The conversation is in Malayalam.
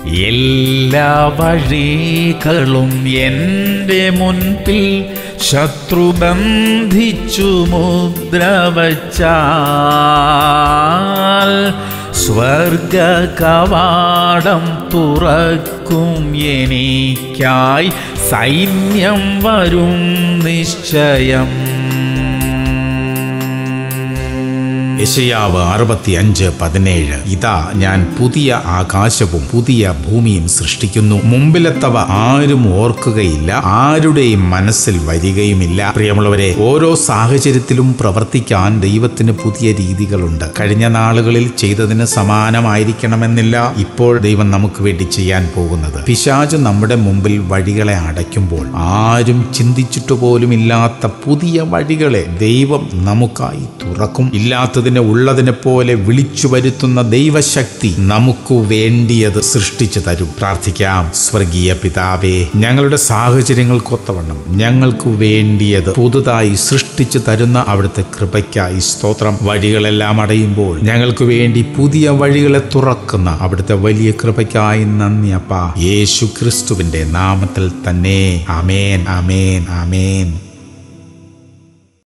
എല്ലാ വഴികളും എൻ്റെ മുൻപിൽ ശത്രു ബന്ധിച്ചു മുദ്ര വച്ചാൽ സ്വർഗ കവാടം തുറക്കും എനിക്കായി സൈന്യം വരും നിശ്ചയം യശയാവ് അറുപത്തി അഞ്ച് പതിനേഴ് ഇതാ ഞാൻ പുതിയ ആകാശവും പുതിയ ഭൂമിയും സൃഷ്ടിക്കുന്നു മുമ്പിലെത്തവ ആരും ഓർക്കുകയില്ല ആരുടെയും മനസ്സിൽ വരികയുമില്ല പ്രിയമുള്ളവരെ ഓരോ സാഹചര്യത്തിലും പ്രവർത്തിക്കാൻ ദൈവത്തിന് പുതിയ രീതികളുണ്ട് കഴിഞ്ഞ നാളുകളിൽ ചെയ്തതിന് സമാനമായിരിക്കണമെന്നില്ല ഇപ്പോൾ ദൈവം നമുക്ക് വേണ്ടി ചെയ്യാൻ പോകുന്നത് പിശാജ് നമ്മുടെ മുമ്പിൽ വഴികളെ അടയ്ക്കുമ്പോൾ ആരും ചിന്തിച്ചിട്ട് പോലും ഇല്ലാത്ത പുതിയ വഴികളെ ദൈവം നമുക്കായി തുറക്കും ഇല്ലാത്തതിനെ ഉള്ളതിനെ പോലെ വിളിച്ചു വരുത്തുന്ന ദൈവശക്തി നമുക്ക് വേണ്ടിയത് സൃഷ്ടിച്ചു തരും പ്രാർത്ഥിക്കാം സ്വർഗീയ പിതാവേ ഞങ്ങളുടെ സാഹചര്യങ്ങൾക്കൊത്തവണ്ണം ഞങ്ങൾക്ക് വേണ്ടിയത് പുതുതായി സൃഷ്ടിച്ചു തരുന്ന അവിടുത്തെ കൃപയ്ക്കായി സ്തോത്രം വഴികളെല്ലാം അടയുമ്പോൾ ഞങ്ങൾക്ക് വേണ്ടി പുതിയ വഴികളെ തുറക്കുന്ന അവിടുത്തെ വലിയ കൃപയ്ക്കായി നന്ദി അപ്പ യേശു ക്രിസ്തുവിന്റെ നാമത്തിൽ തന്നെ അമേൻ അമേൻ അമേൻ